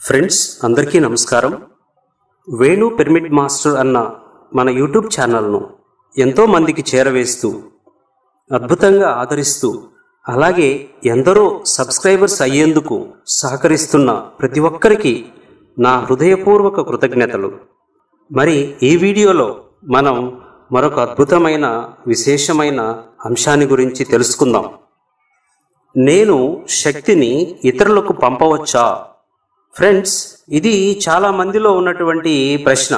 friends అందరికీ నమస్కారం Venu pyramid master అన్న మన యూట్యూబ్ ఛానల్ను ఎంతో మందికి చేరవేస్తూ అద్భుతంగా ఆదరిస్తూ అలాగే ఎందరో సబ్స్క్రైబర్స్ అయ్యేందుకు సహకరిస్తున్న ప్రతి ఒక్కరికి నా హృదయపూర్వక కృతజ్ఞతలు మరి ఈ వీడియోలో మనం మరొక అద్భుతమైన విశేషమైన అంశాన్ని గురించి తెలుసుకుందాం నేను శక్తిని ఇతరులకు పంపవచ్చా ఫ్రెండ్స్ ఇది చాలా మందిలో ఉన్నటువంటి ప్రశ్న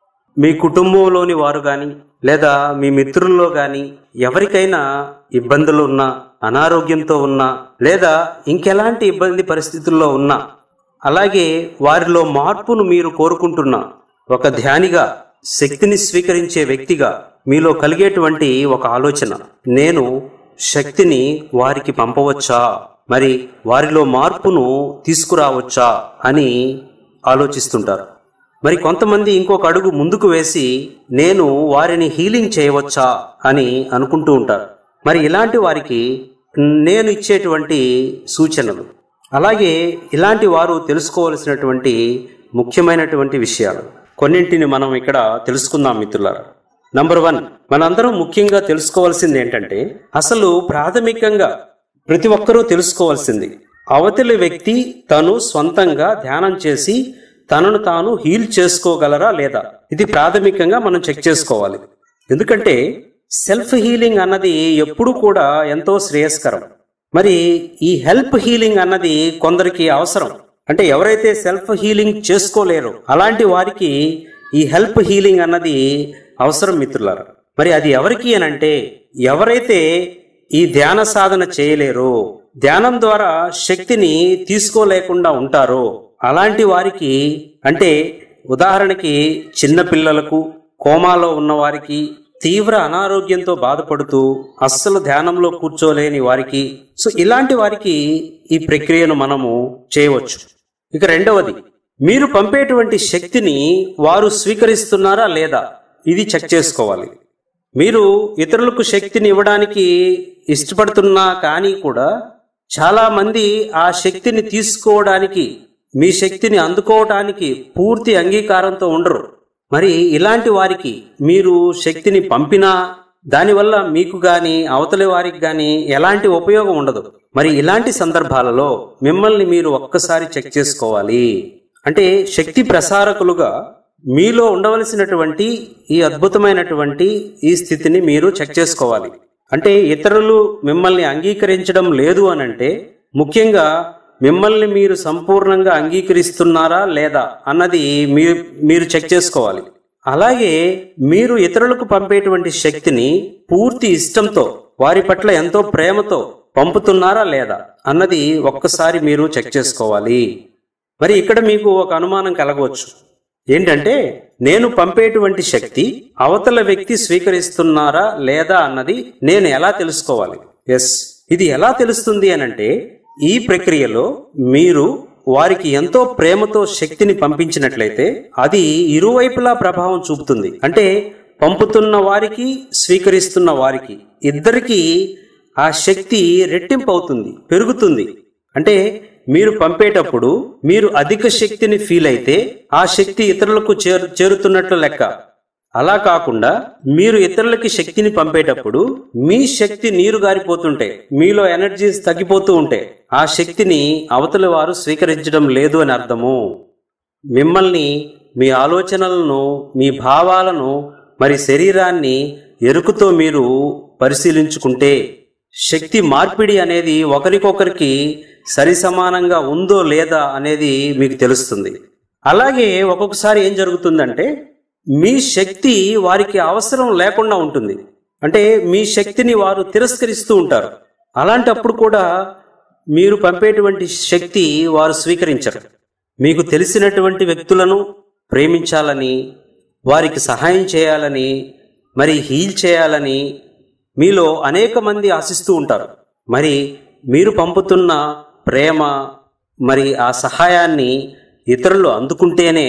మీ కుటుంబంలోని వారు కానీ లేదా మీ మిత్రుల్లో కానీ ఎవరికైనా ఇబ్బందులు ఉన్నా అనారోగ్యంతో ఉన్నా లేదా ఇంకెలాంటి ఇబ్బంది పరిస్థితుల్లో ఉన్నా అలాగే వారిలో మార్పును మీరు కోరుకుంటున్నా ఒక ధ్యానిగా శక్తిని స్వీకరించే వ్యక్తిగా మీలో కలిగేటువంటి ఒక ఆలోచన నేను శక్తిని వారికి పంపవచ్చా మరి వారిలో మార్పును తీసుకురావచ్చా అని ఆలోచిస్తుంటారు మరి కొంతమంది ఇంకొక అడుగు ముందుకు వేసి నేను వారిని హీలింగ్ చేయవచ్చా అని అనుకుంటూ ఉంటారు మరి ఇలాంటి వారికి నేను ఇచ్చేటువంటి సూచనలు అలాగే ఇలాంటి వారు తెలుసుకోవలసినటువంటి ముఖ్యమైనటువంటి విషయాలు కొన్నింటిని మనం ఇక్కడ తెలుసుకుందాం మిత్రులారా నంబర్ వన్ మనందరం ముఖ్యంగా తెలుసుకోవాల్సింది ఏంటంటే అసలు ప్రాథమికంగా ప్రతి ఒక్కరూ తెలుసుకోవాల్సింది అవతలి వ్యక్తి తను సొంతంగా ధ్యానం చేసి తనను తాను హీల్ చేసుకోగలరా లేదా ఇది ప్రాథమికంగా మనం చెక్ చేసుకోవాలి ఎందుకంటే సెల్ఫ్ హీలింగ్ అన్నది ఎప్పుడూ కూడా ఎంతో శ్రేయస్కరం మరి ఈ హెల్ప్ హీలింగ్ అన్నది కొందరికి అవసరం అంటే ఎవరైతే సెల్ఫ్ హీలింగ్ చేసుకోలేరో అలాంటి వారికి ఈ హెల్ప్ హీలింగ్ అన్నది అవసరం మిత్రులారా మరి అది ఎవరికి అనంటే ఎవరైతే ఈ ధ్యాన సాధన చేయలేరో ధ్యానం ద్వారా శక్తిని తీసుకోలేకుండా ఉంటారో అలాంటి వారికి అంటే ఉదాహరణకి చిన్న పిల్లలకు కోమాలో ఉన్న వారికి తీవ్ర అనారోగ్యంతో బాధపడుతూ అస్సలు ధ్యానంలో కూర్చోలేని వారికి సో ఇలాంటి వారికి ఈ ప్రక్రియను మనము చేయవచ్చు ఇక రెండవది మీరు పంపేటువంటి శక్తిని వారు స్వీకరిస్తున్నారా లేదా ఇది చెక్ చేసుకోవాలి మీరు ఇతరులకు శక్తిని ఇవ్వడానికి ఇష్టపడుతున్నా కానీ కూడా చాలా మంది ఆ శక్తిని తీసుకోవడానికి మీ శక్తిని అందుకోవడానికి పూర్తి అంగీకారంతో ఉండరు మరి ఇలాంటి వారికి మీరు శక్తిని పంపినా దానివల్ల మీకు గాని అవతలి వారికి గాని ఎలాంటి ఉపయోగం ఉండదు మరి ఇలాంటి సందర్భాలలో మిమ్మల్ని మీరు ఒక్కసారి చెక్ చేసుకోవాలి అంటే శక్తి ప్రసారకులుగా మీలో ఉండవలసినటువంటి ఈ అద్భుతమైనటువంటి ఈ స్థితిని మీరు చెక్ చేసుకోవాలి అంటే ఇతరులు మిమ్మల్ని అంగీకరించడం లేదు అని అంటే ముఖ్యంగా మిమ్మల్ని మీరు సంపూర్ణంగా అంగీకరిస్తున్నారా లేదా అన్నది మీరు మీరు చెక్ చేసుకోవాలి అలాగే మీరు ఇతరులకు పంపేటువంటి శక్తిని పూర్తి ఇష్టంతో వారి పట్ల ఎంతో ప్రేమతో పంపుతున్నారా లేదా అన్నది ఒక్కసారి మీరు చెక్ చేసుకోవాలి మరి ఇక్కడ మీకు ఒక అనుమానం కలగవచ్చు ఏంటంటే నేను పంపేటువంటి శక్తి అవతల వ్యక్తి స్వీకరిస్తున్నారా లేదా అన్నది నేను ఎలా తెలుసుకోవాలి ఎస్ ఇది ఎలా తెలుస్తుంది అనంటే ఈ ప్రక్రియలో మీరు వారికి ఎంతో ప్రేమతో శక్తిని పంపించినట్లయితే అది ఇరువైపులా ప్రభావం చూపుతుంది అంటే పంపుతున్న వారికి స్వీకరిస్తున్న వారికి ఇద్దరికి ఆ శక్తి రెట్టింపు అవుతుంది పెరుగుతుంది అంటే మీరు పంపేటప్పుడు మీరు అధిక శక్తిని ఫీల్ అయితే ఆ శక్తి ఇతరులకు చేరు చేరుతున్నట్లు లెక్క అలా కాకుండా మీరు ఇతరులకి శక్తిని పంపేటప్పుడు మీ శక్తి నీరు గారిపోతుంటే మీలో ఎనర్జీస్ తగ్గిపోతూ ఉంటే ఆ శక్తిని అవతలి వారు స్వీకరించడం లేదు అని అర్థము మిమ్మల్ని మీ ఆలోచనలను మీ భావాలను మరి శరీరాన్ని ఎరుకుతో మీరు పరిశీలించుకుంటే శక్తి మార్పిడి అనేది ఒకరికొకరికి సరి సమానంగా ఉందో లేదా అనేది మీకు తెలుస్తుంది అలాగే ఒక్కొక్కసారి ఏం జరుగుతుందంటే మీ శక్తి వారికి అవసరం లేకుండా ఉంటుంది అంటే మీ శక్తిని వారు తిరస్కరిస్తూ ఉంటారు అలాంటప్పుడు కూడా మీరు పంపేటువంటి శక్తి వారు స్వీకరించరు మీకు తెలిసినటువంటి వ్యక్తులను ప్రేమించాలని వారికి సహాయం చేయాలని మరి హీల్ చేయాలని మీలో అనేక మంది ఆశిస్తూ ఉంటారు మరి మీరు పంపుతున్న ప్రేమ మరి ఆ సహాయాన్ని ఇతరులు అందుకుంటేనే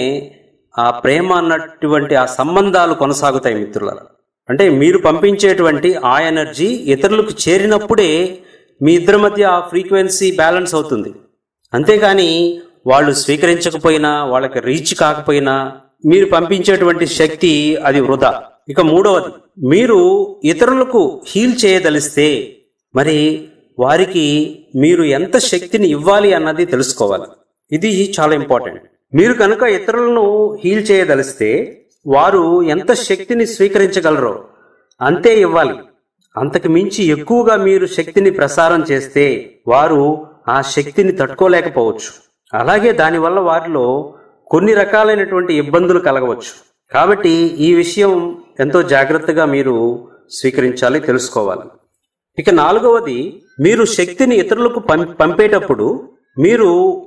ఆ ప్రేమ అన్నటువంటి ఆ సంబంధాలు కొనసాగుతాయి మిత్రుల అంటే మీరు పంపించేటువంటి ఆ ఎనర్జీ ఇతరులకు చేరినప్పుడే మీ ఇద్దరి మధ్య ఆ ఫ్రీక్వెన్సీ బ్యాలెన్స్ అవుతుంది అంతేగాని వాళ్ళు స్వీకరించకపోయినా వాళ్ళకి రీచ్ కాకపోయినా మీరు పంపించేటువంటి శక్తి అది వృధా ఇక మూడవది మీరు ఇతరులకు హీల్ చేయదలిస్తే మరి వారికి మీరు ఎంత శక్తిని ఇవ్వాలి అన్నది తెలుసుకోవాలి ఇది చాలా ఇంపార్టెంట్ మీరు కనుక ఇతరులను హీల్ చేయదలిస్తే వారు ఎంత శక్తిని స్వీకరించగలరో అంతే ఇవ్వాలి అంతకు మించి ఎక్కువగా మీరు శక్తిని ప్రసారం చేస్తే వారు ఆ శక్తిని తట్టుకోలేకపోవచ్చు అలాగే దానివల్ల వారిలో కొన్ని రకాలైనటువంటి ఇబ్బందులు కలగవచ్చు కాబట్టి ఈ విషయం ఎంతో జాగ్రత్తగా మీరు స్వీకరించాలి తెలుసుకోవాలి ఇక నాలుగవది మీరు శక్తిని ఇతరులకు పం పంపేటప్పుడు మీరు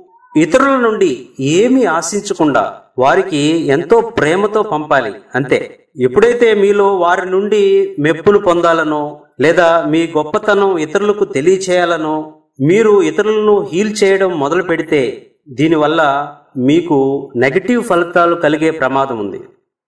ఇతరుల నుండి ఏమీ ఆశించకుండా వారికి ఎంతో ప్రేమతో పంపాలి అంతే ఎప్పుడైతే మీలో వారి నుండి మెప్పులు పొందాలనో లేదా మీ గొప్పతనం ఇతరులకు తెలియచేయాలనో మీరు ఇతరులను హీల్ చేయడం మొదలు పెడితే దీనివల్ల మీకు నెగటివ్ ఫలితాలు కలిగే ప్రమాదం ఉంది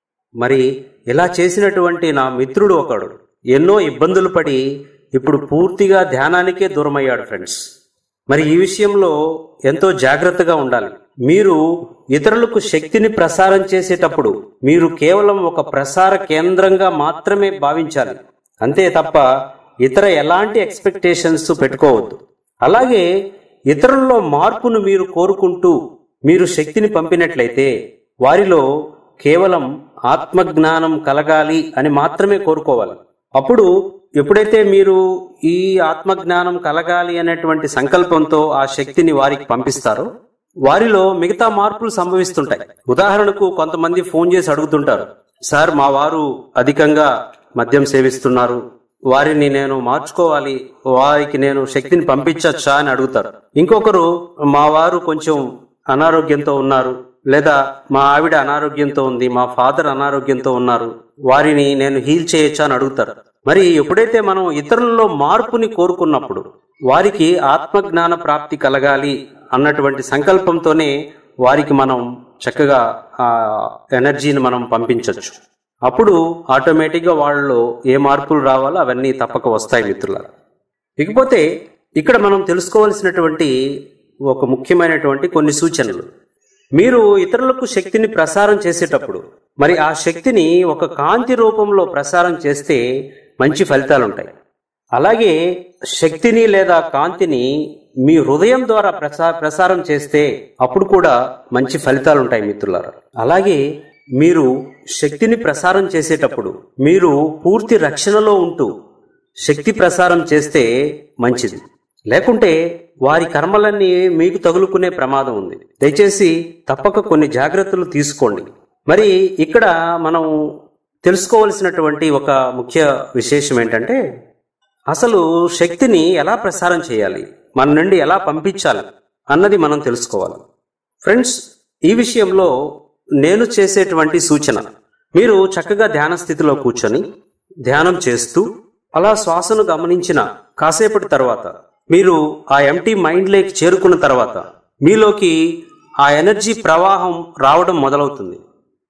మరి ఇలా చేసినటువంటి నా మిత్రుడు ఒకడు ఎన్నో ఇబ్బందులు పడి ఇప్పుడు పూర్తిగా ధ్యానానికే దూరమయ్యాడు ఫ్రెండ్స్ మరి ఈ విషయంలో ఎంతో జాగ్రత్తగా ఉండాలి మీరు ఇతరులకు శక్తిని ప్రసారం చేసేటప్పుడు మీరు కేవలం ఒక ప్రసార కేంద్రంగా మాత్రమే భావించాలి అంతే తప్ప ఇతర ఎలాంటి ఎక్స్పెక్టేషన్స్ పెట్టుకోవద్దు అలాగే ఇతరుల్లో మార్పును మీరు కోరుకుంటూ మీరు శక్తిని పంపినట్లయితే వారిలో కేవలం ఆత్మజ్ఞానం కలగాలి అని మాత్రమే కోరుకోవాలి అప్పుడు ఎప్పుడైతే మీరు ఈ ఆత్మజ్ఞానం కలగాలి అనేటువంటి సంకల్పంతో ఆ శక్తిని వారికి పంపిస్తారో వారిలో మిగతా మార్పులు సంభవిస్తుంటాయి ఉదాహరణకు కొంతమంది ఫోన్ చేసి అడుగుతుంటారు సార్ మా వారు అధికంగా మద్యం సేవిస్తున్నారు వారిని నేను మార్చుకోవాలి వారికి నేను శక్తిని పంపించచ్చా అని అడుగుతారు ఇంకొకరు మా వారు కొంచెం అనారోగ్యంతో ఉన్నారు లేదా మా ఆవిడ అనారోగ్యంతో ఉంది మా ఫాదర్ అనారోగ్యంతో ఉన్నారు వారిని నేను హీల్ చేయొచ్చా అని అడుగుతారు మరి ఎప్పుడైతే మనం ఇతరులలో మార్పుని కోరుకున్నప్పుడు వారికి ఆత్మజ్ఞాన ప్రాప్తి కలగాలి అన్నటువంటి సంకల్పంతోనే వారికి మనం చక్కగా ఆ ఎనర్జీని మనం పంపించవచ్చు అప్పుడు ఆటోమేటిక్గా వాళ్ళలో ఏ మార్పులు రావాలో అవన్నీ తప్పక వస్తాయి మిత్రులారా ఇకపోతే ఇక్కడ మనం తెలుసుకోవాల్సినటువంటి ఒక ముఖ్యమైనటువంటి కొన్ని సూచనలు మీరు ఇతరులకు శక్తిని ప్రసారం చేసేటప్పుడు మరి ఆ శక్తిని ఒక కాంతి రూపంలో ప్రసారం చేస్తే మంచి ఫలితాలు ఉంటాయి అలాగే శక్తిని లేదా కాంతిని మీ హృదయం ద్వారా ప్రసా ప్రసారం చేస్తే అప్పుడు కూడా మంచి ఫలితాలు ఉంటాయి మిత్రులారా అలాగే మీరు శక్తిని ప్రసారం చేసేటప్పుడు మీరు పూర్తి రక్షణలో ఉంటూ శక్తి ప్రసారం చేస్తే మంచిది లేకుంటే వారి కర్మలన్నీ మీకు తగులుకునే ప్రమాదం ఉంది దయచేసి తప్పక కొన్ని జాగ్రత్తలు తీసుకోండి మరి ఇక్కడ మనం తెలుసుకోవలసినటువంటి ఒక ముఖ్య విశేషం ఏంటంటే అసలు శక్తిని ఎలా ప్రసారం చేయాలి మన నుండి ఎలా పంపించాలి అన్నది మనం తెలుసుకోవాలి ఫ్రెండ్స్ ఈ విషయంలో నేను చేసేటువంటి సూచన మీరు చక్కగా ధ్యాన స్థితిలో కూర్చొని ధ్యానం చేస్తూ అలా శ్వాసను గమనించిన కాసేపటి తర్వాత మీరు ఆ ఎంటీ మైండ్ లేక్ చేరుకున్న తర్వాత మీలోకి ఆ ఎనర్జీ ప్రవాహం రావడం మొదలవుతుంది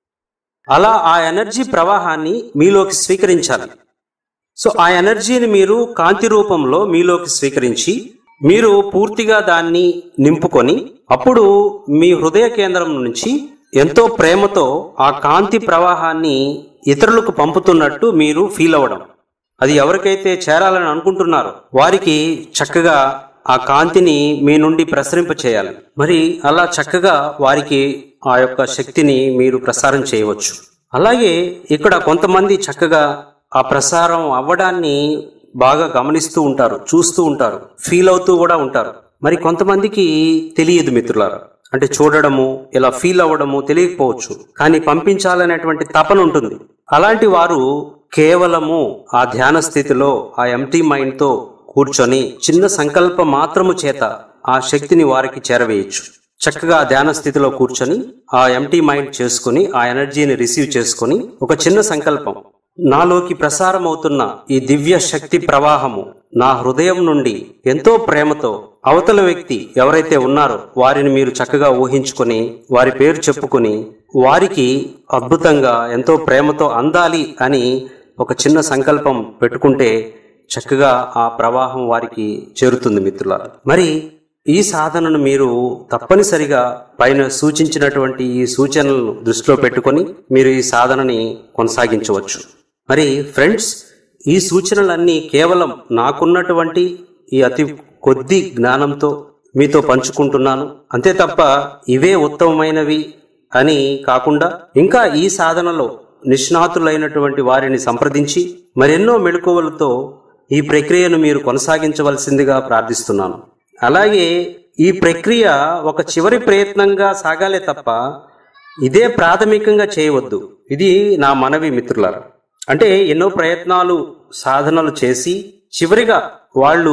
అలా ఆ ఎనర్జీ ప్రవాహాన్ని మీలోకి స్వీకరించాలి సో ఆ ఎనర్జీని మీరు కాంతి రూపంలో మీలోకి స్వీకరించి మీరు పూర్తిగా దాన్ని నింపుకొని అప్పుడు మీ హృదయ కేంద్రం నుంచి ఎంతో ప్రేమతో ఆ కాంతి ప్రవాహాన్ని ఇతరులకు పంపుతున్నట్టు మీరు ఫీల్ అవ్వడం అది ఎవరికైతే చేరాలని అనుకుంటున్నారో వారికి చక్కగా ఆ కాంతిని మీ నుండి ప్రసరింప చేయాలి మరి అలా చక్కగా వారికి ఆ యొక్క శక్తిని మీరు ప్రసారం చేయవచ్చు అలాగే ఇక్కడ కొంతమంది చక్కగా ఆ ప్రసారం అవ్వడాన్ని బాగా గమనిస్తూ ఉంటారు చూస్తూ ఉంటారు ఫీల్ అవుతూ కూడా ఉంటారు మరి కొంతమందికి తెలియదు మిత్రులారా అంటే చూడడము ఇలా ఫీల్ అవ్వడము తెలియకపోవచ్చు కానీ పంపించాలనేటువంటి తపన ఉంటుంది అలాంటి వారు కేవలము ఆ ధ్యాన స్థితిలో ఆ ఎంటీ మైండ్ తో కూర్చొని చిన్న సంకల్ప మాత్రము చేత ఆ శక్తిని వారికి చేరవేయచ్చు చక్కగా ఆ ధ్యాన స్థితిలో కూర్చొని ఆ ఎంటీ మైండ్ చేసుకుని ఆ ఎనర్జీని రిసీవ్ చేసుకుని ఒక చిన్న సంకల్పం నాలోకి ప్రసారం అవుతున్న ఈ దివ్య శక్తి ప్రవాహము నా హృదయం నుండి ఎంతో ప్రేమతో అవతల వ్యక్తి ఎవరైతే ఉన్నారో వారిని మీరు చక్కగా ఊహించుకొని వారి పేరు చెప్పుకొని వారికి అద్భుతంగా ఎంతో ప్రేమతో అందాలి అని ఒక చిన్న సంకల్పం పెట్టుకుంటే చక్కగా ఆ ప్రవాహం వారికి చేరుతుంది మిత్రులారా మరి ఈ సాధనను మీరు తప్పనిసరిగా పైన సూచించినటువంటి ఈ సూచనలను దృష్టిలో పెట్టుకొని మీరు ఈ సాధనని కొనసాగించవచ్చు మరి ఫ్రెండ్స్ ఈ సూచనలన్నీ కేవలం నాకున్నటువంటి ఈ అతి కొద్ది జ్ఞానంతో మీతో పంచుకుంటున్నాను అంతే తప్ప ఇవే ఉత్తమమైనవి అని కాకుండా ఇంకా ఈ సాధనలో నిష్ణాతులైనటువంటి వారిని సంప్రదించి మరెన్నో మెళుకువలతో ఈ ప్రక్రియను మీరు కొనసాగించవలసిందిగా ప్రార్థిస్తున్నాను అలాగే ఈ ప్రక్రియ ఒక చివరి ప్రయత్నంగా సాగాలే తప్ప ఇదే ప్రాథమికంగా చేయవద్దు ఇది నా మనవి మిత్రులారా అంటే ఎన్నో ప్రయత్నాలు సాధనలు చేసి చివరిగా వాళ్ళు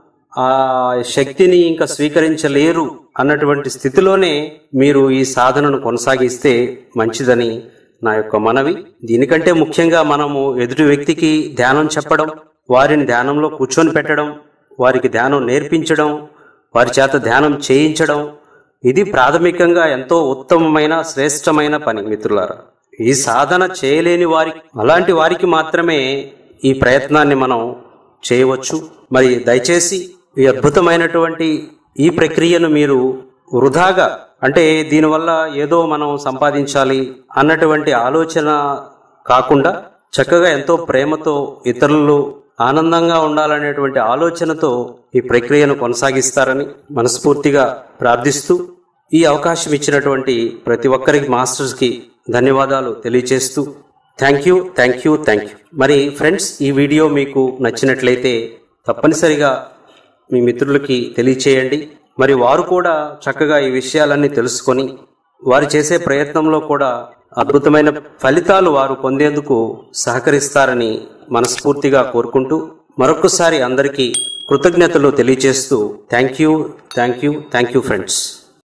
ఆ శక్తిని ఇంకా స్వీకరించలేరు అన్నటువంటి స్థితిలోనే మీరు ఈ సాధనను కొనసాగిస్తే మంచిదని నా యొక్క మనవి దీనికంటే ముఖ్యంగా మనము ఎదుటి వ్యక్తికి ధ్యానం చెప్పడం వారిని ధ్యానంలో కూర్చొని పెట్టడం వారికి ధ్యానం నేర్పించడం వారి చేత ధ్యానం చేయించడం ఇది ప్రాథమికంగా ఎంతో ఉత్తమమైన శ్రేష్టమైన పని మిత్రులారా ఈ సాధన చేయలేని వారికి అలాంటి వారికి మాత్రమే ఈ ప్రయత్నాన్ని మనం చేయవచ్చు మరి దయచేసి ఈ అద్భుతమైనటువంటి ఈ ప్రక్రియను మీరు వృధాగా అంటే దీనివల్ల ఏదో మనం సంపాదించాలి అన్నటువంటి ఆలోచన కాకుండా చక్కగా ఎంతో ప్రేమతో ఇతరులు ఆనందంగా ఉండాలనేటువంటి ఆలోచనతో ఈ ప్రక్రియను కొనసాగిస్తారని మనస్ఫూర్తిగా ప్రార్థిస్తూ ఈ అవకాశం ఇచ్చినటువంటి ప్రతి ఒక్కరికి మాస్టర్స్కి ధన్యవాదాలు తెలియచేస్తూ thank you thank you thank you మరి ఫ్రెండ్స్ ఈ వీడియో మీకు నచ్చినట్లయితే తప్పనిసరిగా మీ మిత్రులకి తెలియచేయండి మరి వారు కూడా చక్కగా ఈ విషయాలన్నీ తెలుసుకొని వారు చేసే ప్రయత్నంలో కూడా అద్భుతమైన ఫలితాలు వారు పొందేందుకు సహకరిస్తారని మనస్ఫూర్తిగా కోరుకుంటూ మరొకసారి అందరికీ కృతజ్ఞతలు తెలియజేస్తూ thank you thank you thank you friends